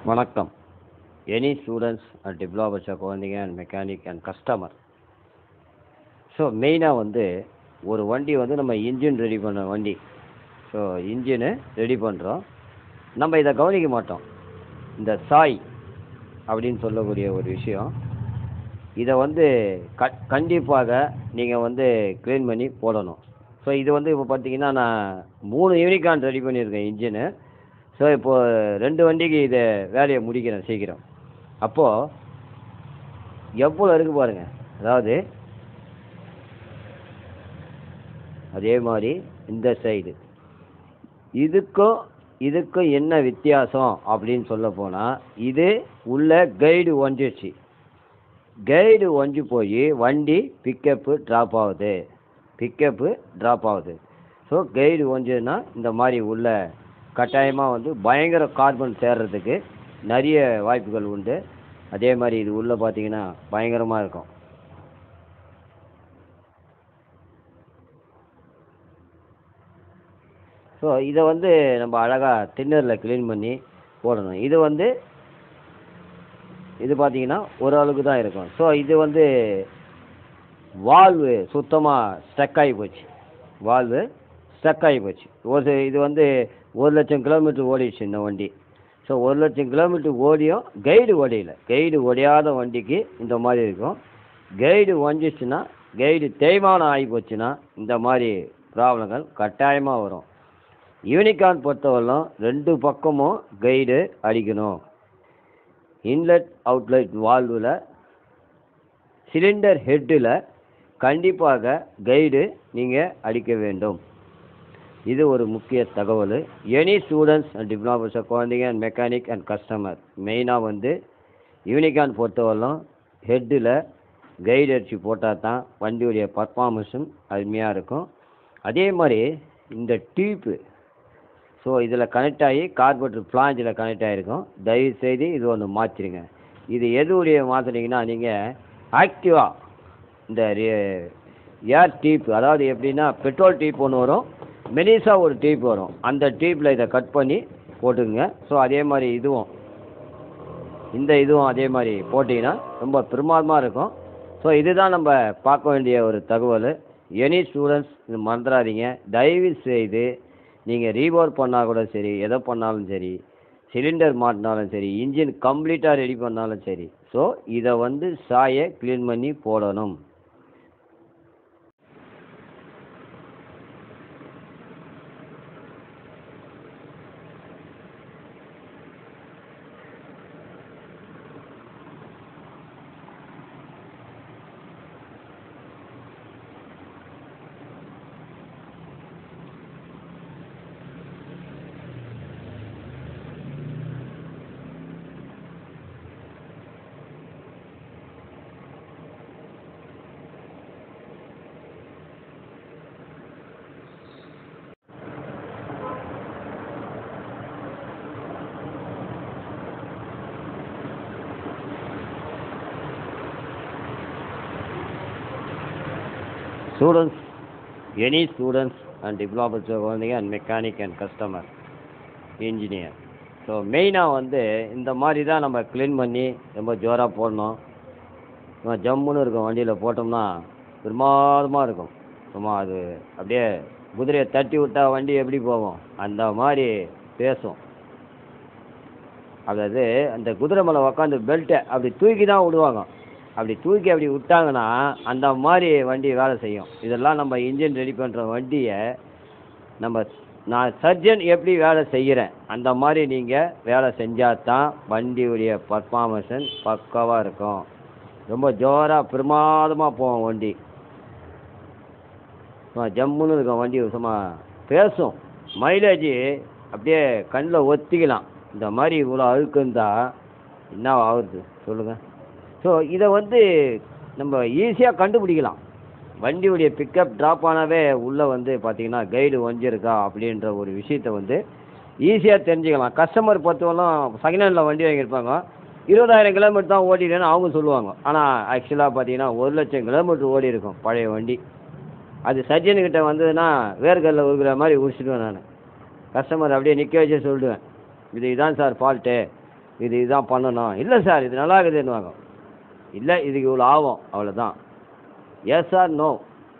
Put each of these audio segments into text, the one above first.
வணக்கம் any students and developers குழந்தைங்க and mechanic and customer so மெயினாக வந்து ஒரு வண்டி வந்து நம்ம இன்ஜின் ரெடி பண்ண வண்டி ஸோ இன்ஜினு ரெடி பண்ணுறோம் நம்ம இதை கவனிக்க மாட்டோம் இந்த சாய் அப்படின்னு சொல்லக்கூடிய ஒரு விஷயம் இதை வந்து க கண்டிப்பாக நீங்கள் வந்து க்ளீன் பண்ணி போடணும் ஸோ இது வந்து இப்போ பார்த்தீங்கன்னா நான் மூணு யூனிகான் ரெடி பண்ணியிருக்கேன் இன்ஜினு ஸோ இப்போது ரெண்டு வண்டிக்கு இதை வேலையை முடிக்கிறேன் சீக்கிரம் அப்போது எவ்வளோ இருக்கு பாருங்க அதாவது அதே மாதிரி இந்த சைடு இதுக்கும் இதுக்கும் என்ன வித்தியாசம் அப்படின்னு சொல்ல போனால் இது உள்ள கைடு ஒஞ்சிடுச்சு கைடு ஒஞ்சி போய் வண்டி பிக்கப்பு ட்ராப் ஆகுது பிக்கப்பு ட்ராப் ஆகுது ஸோ கைடு ஒஞ்சுன்னா இந்த மாதிரி உள்ள கட்டாயமாக வந்து பயங்கர கார்பன் சேர்றதுக்கு நிறைய வாய்ப்புகள் உண்டு அதே மாதிரி இது உள்ளே பார்த்தீங்கன்னா பயங்கரமாக இருக்கும் ஸோ இதை வந்து நம்ம அழகாக தின்னரில் க்ளீன் பண்ணி போடணும் இது வந்து இது பார்த்தீங்கன்னா ஓரளவுக்கு தான் இருக்கும் ஸோ இது வந்து வால்வு சுத்தமாக ஸ்டக் ஆகி போச்சு வால்வு ஸ்டக் ஆகி போச்சு ஒரு இது வந்து ஒரு லட்சம் கிலோமீட்டர் ஓடிடுச்சு இந்த வண்டி ஸோ ஒரு லட்சம் கிலோமீட்டர் ஓடியும் கைடு ஓடையில கைடு ஒடையாத வண்டிக்கு இந்த மாதிரி இருக்கும் கைடு ஒஞ்சிச்சுன்னா கைடு தேய்மானம் ஆகி போச்சுன்னா இந்த மாதிரி ப்ராப்ளங்கள் கட்டாயமாக வரும் யூனிகான் பொறுத்தவரையிலும் ரெண்டு பக்கமும் கைடு அடிக்கணும் இன்லெட் அவுட்லெட் வால்வில் சிலிண்டர் ஹெட்டில் கண்டிப்பாக கைடு நீங்கள் அடிக்க வேண்டும் இது ஒரு முக்கிய தகவல் எனி ஸ்டூடெண்ட்ஸ் அண்ட் டிப்ளமர்ஸ் குழந்தைங்க அண்ட் மெக்கானிக் அண்ட் கஸ்டமர் மெயினாக வந்து யூனிகான் பொறுத்தவரையிலும் ஹெட்டில் கைடு அடித்து போட்டால் தான் வண்டியுடைய பர்ஃபார்மன்ஸும் அருமையாக இருக்கும் அதே மாதிரி இந்த டியூப்பு ஸோ இதில் கனெக்ட் ஆகி கார்பரேட்டர் பிளாஞ்சில் கனெக்ட் ஆகிருக்கும் தயவு செய்து இது ஒன்று மாற்றிடுங்க இது எதுவுடைய மாற்றினீங்கன்னா நீங்கள் ஆக்டிவாக இந்த ஏர் டீப் அதாவது எப்படின்னா பெட்ரோல் டீப் ஒன்று வரும் மெலிசாக ஒரு டீப் வரும் அந்த டீப்பில் இதை கட் பண்ணி போட்டுங்க ஸோ அதே மாதிரி இதுவும் இந்த இதுவும் அதே மாதிரி போட்டிங்கன்னா ரொம்ப பிரமாதமாக இருக்கும் ஸோ இதுதான் நம்ம பார்க்க வேண்டிய ஒரு தகவல் எனி ஸ்டூடெண்ட்ஸ் இது மறந்துடாதீங்க தயவு செய்து நீங்கள் ரீபோர் பண்ணால் கூட சரி எதை பண்ணாலும் சரி சிலிண்டர் மாட்டினாலும் சரி இன்ஜின் கம்ப்ளீட்டாக ரெடி பண்ணாலும் சரி ஸோ இதை வந்து சாயை க்ளீன் பண்ணி போடணும் students any students and diplomas குழந்தைங்க and mechanic and customer engineer so மெயினாக வந்து இந்த மாதிரி தான் நம்ம க்ளீன் பண்ணி ரொம்ப ஜோராக போடணும் சும்மா ஜம்முன்னு இருக்கும் வண்டியில் போட்டோம்னா பிரமாதமாக இருக்கும் சும்மா அது அப்படியே குதிரையை தட்டி விட்டா வண்டி எப்படி போகும் அந்த மாதிரி பேசும் அதாவது அந்த குதிரை மேலே உக்காந்து பெல்ட்டை அப்படி தூக்கி தான் விடுவாங்க அப்படி தூக்கி அப்படி விட்டாங்கன்னா அந்த மாதிரி வண்டி வேலை செய்யும் இதெல்லாம் நம்ம இன்ஜின் ரெடி பண்ணுற வண்டியை நம்ம நான் சர்ஜன் எப்படி வேலை செய்கிறேன் அந்த மாதிரி நீங்கள் வேலை செஞ்சால் தான் வண்டியுடைய பர்ஃபார்மன்ஸன் பக்காவாக இருக்கும் ரொம்ப ஜோராக பிரமாதமாக போகும் வண்டி சும்மா ஜம்முன்னு இருக்கும் வண்டி சும்மா பேசும் மைலேஜ் அப்படியே கண்ணில் ஒத்திக்கலாம் இந்த மாதிரி இவ்வளோ அழுக்கு இருந்தால் என்ன ஆகுறது சொல்லுங்கள் ஸோ இதை வந்து நம்ம ஈஸியாக கண்டுபிடிக்கலாம் வண்டியுடைய பிக்கப் ட்ராப் ஆனாவே உள்ளே வந்து பார்த்தீங்கன்னா கைடு வஞ்சிருக்கா அப்படின்ற ஒரு விஷயத்தை வந்து ஈஸியாக தெரிஞ்சுக்கலாம் கஸ்டமர் பொறுத்தவரைக்கும் செகண்ட் ஹேண்டில் வண்டி வாங்கியிருப்பாங்க இருபதாயிரம் கிலோமீட்டர் தான் ஓடிடுன்னு அவங்க சொல்லுவாங்க ஆனால் ஆக்சுவலாக பார்த்தீங்கன்னா ஒரு லட்சம் கிலோமீட்டர் ஓடி இருக்கும் பழைய வண்டி அது சர்ஜனுக்கிட்ட வந்ததுன்னா வேர்கல்ல உருகிற மாதிரி உரிச்சிடுவேன் நான் கஸ்டமர் அப்படியே நிற்க வச்சே சொல்லிடுவேன் இது இதான் சார் ஃபால்ட்டு இது இதுதான் பண்ணணும் இல்லை சார் இது நல்லா இருக்குதுன்னுவாங்க இல்லை இதுக்கு இவ்வளோ ஆகும் அவ்வளோதான் எஸ் ஆர் நோ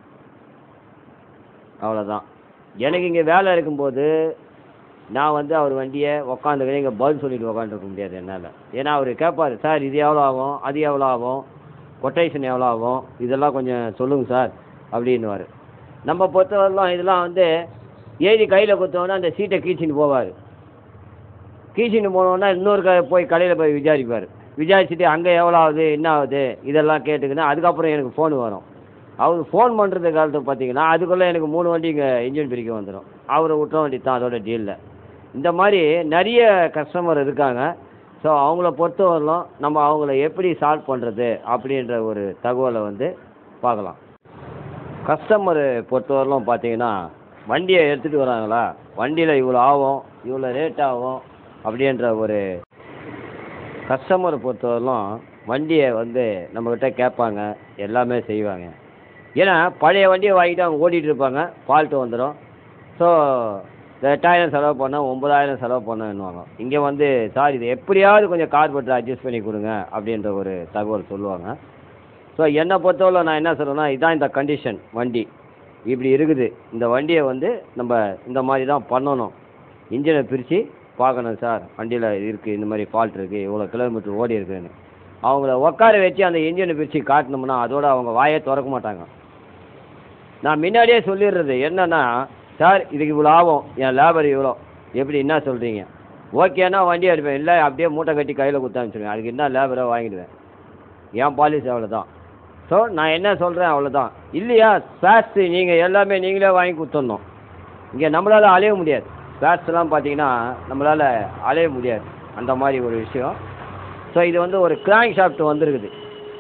அவ்வளோதான் எனக்கு இங்கே வேலை இருக்கும்போது நான் வந்து அவர் வண்டியை உக்காந்துக்கிறேன் இங்கே பதில் சொல்லிட்டு உக்காந்துருக்க முடியாது என்னால் ஏன்னா அவர் கேட்பார் சார் இது எவ்வளோ ஆகும் அது எவ்வளோ ஆகும் கொட்டேஷன் எவ்வளோ ஆகும் இதெல்லாம் கொஞ்சம் சொல்லுங்கள் சார் அப்படின்னுவார் நம்ம பொறுத்தவரைலாம் இதெல்லாம் வந்து எழுதி கையில் கொடுத்தோன்னா அந்த சீட்டை கீழ்ச்சின்னு போவார் கீழ்ச்சின்னு போனோன்னா இன்னொரு க போய் கடையில் போய் விசாரிப்பார் விசாரிச்சுட்டு அங்கே எவ்வளோ ஆகுது என்ன ஆகுது இதெல்லாம் கேட்டுக்கினா அதுக்கப்புறம் எனக்கு ஃபோன் வரும் அவர் ஃபோன் பண்ணுறது காலத்தை பார்த்தீங்கன்னா அதுக்குள்ளே எனக்கு மூணு வண்டி இங்கே இன்ஜின் பிரிக்க வந்துடும் அவரை விட்ட வண்டி தான் அதோட டீலில் இந்த மாதிரி நிறைய கஸ்டமர் இருக்காங்க ஸோ அவங்கள பொறுத்தவரையிலும் நம்ம அவங்கள எப்படி சால்வ் பண்ணுறது அப்படின்ற ஒரு தகவலை வந்து பார்க்கலாம் கஸ்டமரை பொறுத்தவரையிலும் பார்த்தீங்கன்னா வண்டியை எடுத்துகிட்டு வராங்களா வண்டியில் இவ்வளோ ஆகும் இவ்வளோ ரேட் ஆகும் அப்படின்ற ஒரு கஸ்டமரை பொறுத்தவரையிலும் வண்டியை வந்து நம்மக்கிட்ட கேட்பாங்க எல்லாமே செய்வாங்க ஏன்னா பழைய வண்டியை வாங்கிட்டு அவங்க ஓட்டிகிட்டு இருப்பாங்க ஃபால்ட்டு வந்துடும் ஸோ எட்டாயிரம் செலவு பண்ணால் ஒம்பதாயிரம் செலவு பண்ணேன்னுவாங்க இங்கே வந்து சார் இது எப்படியாவது கொஞ்சம் கார்பெட்டர் அட்ஜஸ்ட் பண்ணி கொடுங்க அப்படின்ற ஒரு தகவல் சொல்லுவாங்க ஸோ என்னை பொறுத்தவரை நான் என்ன சொல்லுவேன்னா இதான் இந்த கண்டிஷன் வண்டி இப்படி இருக்குது இந்த வண்டியை வந்து நம்ம இந்த மாதிரி தான் பண்ணணும் இன்ஜினை பிரித்து பார்க்கணும் சார் வண்டியில் இருக்குது இந்த மாதிரி ஃபால்ட் இருக்குது இவ்வளோ கிலோமீட்டர் ஓடி இருக்குன்னு அவங்கள உட்கார வச்சு அந்த இன்ஜினை பிரித்து காட்டினோம்னா அதோட அவங்க வாயே திறக்க மாட்டாங்க நான் முன்னாடியே சொல்லிடுறது என்னன்னா சார் இதுக்கு இவ்வளோ ஆகும் என் லேபர் இவ்வளோ எப்படி என்ன சொல்கிறீங்க ஓகேன்னா வண்டி எடுப்பேன் இல்லை அப்படியே மூட்டை கட்டி கையில் கொடுத்து அனுப்பிச்சிடுவேன் அதுக்கு என்ன லேபரோ வாங்கிடுவேன் என் பாலிசி அவ்வளோதான் ஸோ நான் என்ன சொல்கிறேன் அவ்வளோதான் இல்லையா ஸ்பேர்ஸ் நீங்கள் எல்லாமே நீங்களே வாங்கி கொடுத்துடணும் இங்கே நம்மளால் அலைய முடியாது ஸ்பேர்ஸ்லாம் பார்த்தீங்கன்னா நம்மளால் அலைய முடியாது அந்த மாதிரி ஒரு விஷயம் ஸோ இது வந்து ஒரு கிராங்க் ஷாஃப்ட் வந்திருக்குது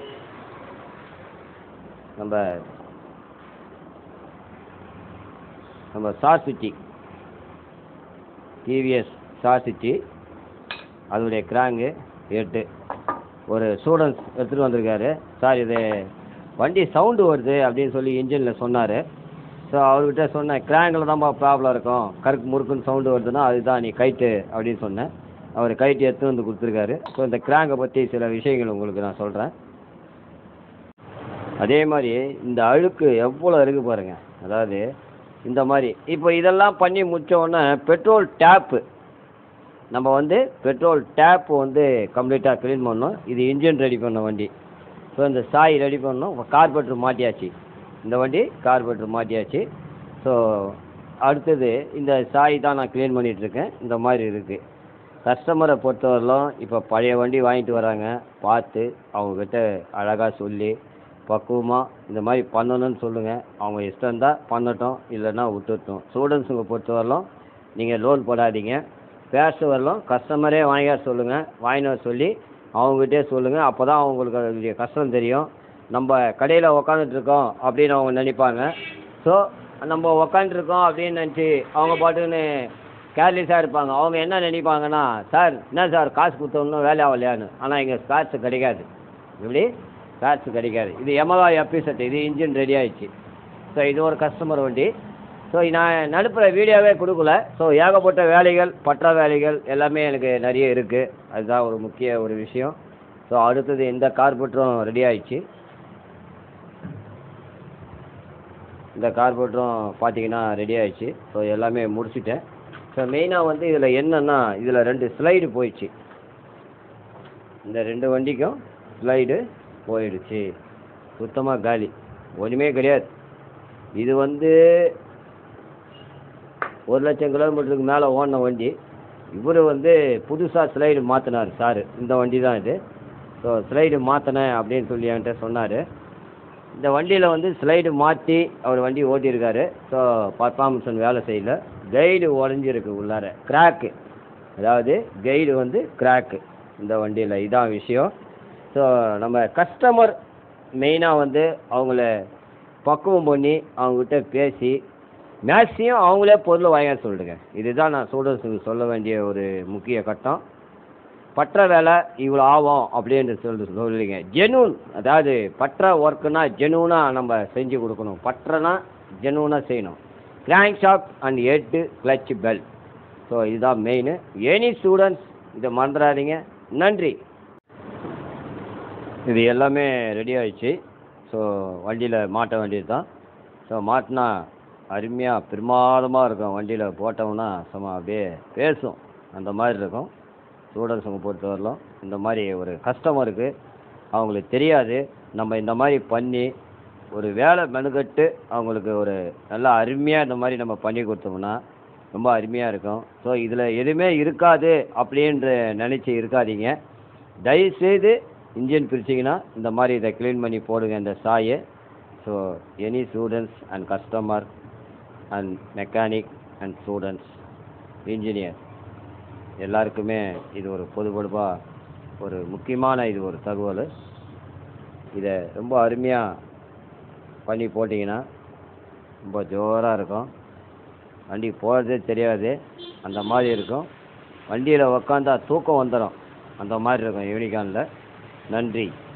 நம்ம நம்ம Star City TVS Star City அதனுடைய கிராங்கு எட்டு ஒரு ஸ்டூடெண்ட்ஸ் எடுத்துகிட்டு வந்திருக்காரு சார் இது வண்டி சவுண்டு வருது அப்படின்னு சொல்லி இன்ஜினில் சொன்னார் ஸோ அவர்கிட்ட சொன்னேன் கிராங்கில் தான்ப்பா ப்ராப்ளம் இருக்கும் கருக்கு முறுக்குன்னு சவுண்டு வருதுன்னா அதுதான் நீ கைட்டு அப்படின்னு சொன்னேன் அவர் கைட்டு எடுத்து வந்து கொடுத்துருக்காரு ஸோ இந்த கிராங்கை பற்றி சில விஷயங்கள் உங்களுக்கு நான் சொல்கிறேன் அதே மாதிரி இந்த அழுக்கு எவ்வளோ இருக்கு பாருங்க அதாவது இந்த மாதிரி இப்போ இதெல்லாம் பண்ணி முடிச்ச உடனே பெட்ரோல் டேப்பு நம்ம வந்து பெட்ரோல் டேப் வந்து கம்ப்ளீட்டாக க்ளீன் பண்ணோம் இது இன்ஜின் ரெடி பண்ண வண்டி ஸோ இந்த சாய் ரெடி பண்ணோம் கார்பெட்டர் மாட்டியாச்சு இந்த வண்டி கார்பெட்டர் மாட்டியாச்சு ஸோ அடுத்தது இந்த சாய் தான் நான் க்ளீன் பண்ணிகிட்ருக்கேன் இந்த மாதிரி இருக்குது கஸ்டமரை பொறுத்தவரையிலும் இப்போ பழைய வண்டி வாங்கிட்டு வராங்க பார்த்து அவங்கக்கிட்ட அழகாக சொல்லி பக்குவமாக இந்த மாதிரி பண்ணணும்னு சொல்லுங்கள் அவங்க இஷ்டம் தான் பண்ணட்டும் இல்லைன்னா விட்டுட்டோம் ஸ்டூடெண்ட்ஸுங்க பொறுத்தவரையிலும் நீங்கள் லோன் போடாதீங்க பேச வரலும் கஸ்டமரே வாங்கி வர சொல்லுங்கள் வாங்கிட்டு வர சொல்லி அவங்ககிட்டே சொல்லுங்கள் அப்போ தான் அவங்களுக்கு அதனுடைய கஷ்டம் தெரியும் நம்ம கடையில் உக்காந்துட்ருக்கோம் அப்படின்னு அவங்க நினைப்பாங்க ஸோ நம்ம உக்காந்துருக்கோம் அப்படின்னு நினச்சி அவங்க பாட்டுன்னு கேர்லெஸ்ஸாக இருப்பாங்க அவங்க என்ன நினைப்பாங்கன்னா சார் என்ன சார் காசு கொடுத்தோன்னு வேலை ஆகலையான்னு ஆனால் இங்கே ஸ்பேர்ஸ் கிடைக்காது இப்படி ஸ்பேர்ஸ் கிடைக்காது இது எமகா எபிசெட் இது இன்ஜின் ரெடி ஆயிடுச்சு ஸோ இது ஒரு கஸ்டமர் வண்டி ஸோ நான் அனுப்புகிற வீடியோவே கொடுக்கல ஸோ ஏகப்பட்ட வேலைகள் பற்ற வேலைகள் எல்லாமே எனக்கு நிறைய இருக்குது அதுதான் ஒரு முக்கிய ஒரு விஷயம் ஸோ அடுத்தது இந்த கார்பெட்டரும் ரெடி ஆயிடுச்சு இந்த கார்பெட்டரும் பார்த்தீங்கன்னா ரெடி ஆயிடுச்சு ஸோ எல்லாமே முடிச்சிட்டேன் ஸோ மெயினாக வந்து இதில் என்னென்னா இதில் ரெண்டு ஸ்லைடு போயிடுச்சு இந்த ரெண்டு வண்டிக்கும் ஸ்லைடு போயிடுச்சு சுத்தமாக காலி ஒன்றுமே கிடையாது இது வந்து ஒரு லட்சம் கிலோமீட்டருக்கு மேலே ஓடின வண்டி இவர் வந்து புதுசாக ஸ்லைடு மாற்றினார் சார் இந்த வண்டி தான் இது ஸோ ஸ்லைடு மாற்றினேன் அப்படின்னு சொல்லி என்கிட்ட சொன்னார் இந்த வண்டியில் வந்து ஸ்லைடு மாற்றி அவர் வண்டி ஓட்டியிருக்காரு ஸோ பர்ஃபார்மன்ஸ் வேலை செய்யல கைடு உடஞ்சிருக்கு உள்ளார கிராக்கு அதாவது கைடு வந்து கிராக்கு இந்த வண்டியில் இதான் விஷயம் ஸோ நம்ம கஸ்டமர் மெயினாக வந்து அவங்கள பக்குவம் பண்ணி அவங்ககிட்ட பேசி மேக்ஸிமம் அவங்களே பொருள் வாங்க சொல்லிடுங்க இதுதான் நான் ஸ்டூடெண்ட்ஸுக்கு சொல்ல வேண்டிய ஒரு முக்கிய கட்டம் பற்ற வேலை இவ்வளோ ஆகும் அப்படின்னு சொல்லி சொல்லுவீங்க ஜெனூன் அதாவது பற்ற ஒர்க்குனா ஜெனூனாக நம்ம செஞ்சு கொடுக்கணும் பற்றனா ஜெனூனாக செய்யணும் crank shaft and head clutch bell so இதுதான் மெயின் எனி ஸ்டூடெண்ட்ஸ் இதை மறந்துடாதீங்க நன்றி இது எல்லாமே ரெடி ஆயிடுச்சு ஸோ வண்டியில் மாட்ட வேண்டியது தான் ஸோ மாட்டினா அருமையாக பிரமாதமாக இருக்கும் வண்டியில் போட்டோம்னா சும்மா அப்படியே பேசும் அந்த மாதிரி இருக்கும் ஸ்டூடெண்ட்ஸுங்க பொறுத்த வரலும் இந்த மாதிரி ஒரு கஸ்டமருக்கு அவங்களுக்கு தெரியாது நம்ம இந்த மாதிரி பண்ணி ஒரு வேலை மெனுக்கட்டு அவங்களுக்கு ஒரு நல்லா அருமையாக இந்த மாதிரி நம்ம பண்ணி கொடுத்தோம்னா ரொம்ப அருமையாக இருக்கும் ஸோ இதில் எதுவுமே இருக்காது அப்படின்ற நினச்சி இருக்காதீங்க தயவுசெய்து இன்ஜின் பிரிச்சிங்கன்னா இந்த மாதிரி இதை க்ளீன் பண்ணி போடுங்க இந்த சாயை so any students and customer and mechanic and students engineer எல்லாருக்குமே இது ஒரு பொதுப்பொதுப்பாக ஒரு முக்கியமான இது ஒரு தகவல் இதை ரொம்ப அருமையாக பண்ணி போட்டிங்கன்னா ரொம்ப ஜோராக இருக்கும் வண்டி போகிறதே தெரியாது அந்த மாதிரி இருக்கும் வண்டியில் உக்காந்தா தூக்கம் வந்துடும் அந்த மாதிரி இருக்கும் யூனிகானில் நன்றி